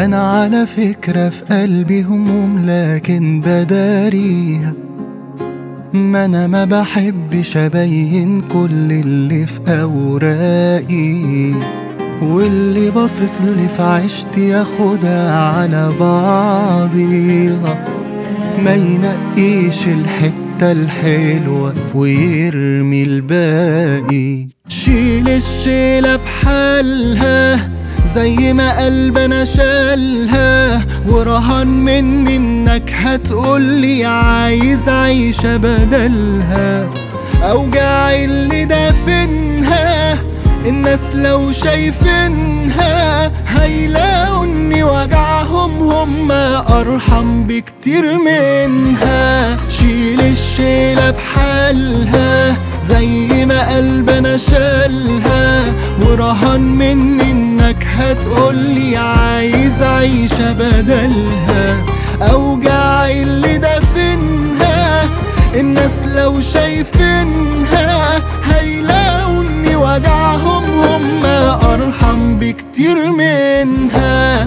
أنا على فكرة في قلبي هموم لكن بداريها ما أنا ما بحبش أبين كل اللي في أوراقي واللي باصص لي في عشتي ياخدها على بعضيها ما ينقيش الحتة الحلوة ويرمي الباقي شيل الشيلة بحالها زي ما قلبنا شالها ورهان مني انك هتقولي عايز عيشة بدلها اوجاعي اللي دافنها الناس لو شايفينها هيلاقوا اني وجعهم هم ارحم بكتير منها شيل الشيلة بحالها زي ما قلبنا شالها ورهان مني انك هتقولي عايز عيشة بدلها اوجاعي اللي دافنها الناس لو شايفينها هيلاقوا اني وجعهم هم ارحم بكتير منها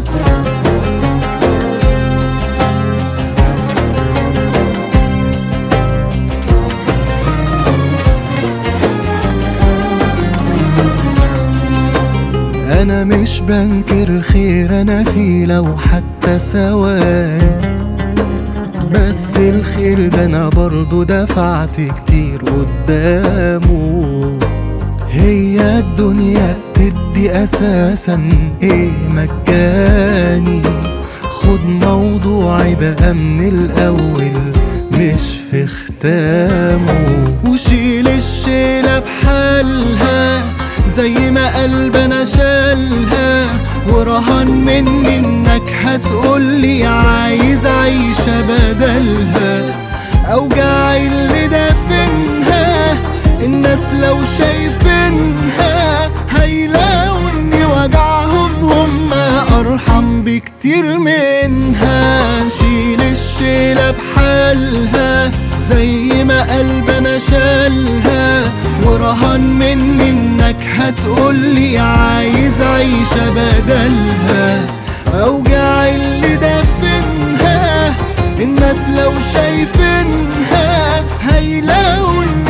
انا مش بنكر خير انا فيه لو حتى ثواني بس الخير ده انا برضو دفعت كتير قدامه هي الدنيا تدي اساسا ايه مجاني خد موضوعي بقى من الاول مش في ختامه وشيل الشيلة بحالها زي ما قلبنا شالها ورهان مني انك هتقولي عايز عيشة بدلها اوجاعي اللي دافنها الناس لو شايفينها هيلاقوا اني وجعهم هم ارحم بكتير منها شيل الشيلة بحالها زي ما قلبنا شالها ورهان مني انك هتقولي عايز عيشة بدلها اوجاعي اللي دافنها الناس لو شايفينها هيلاقوا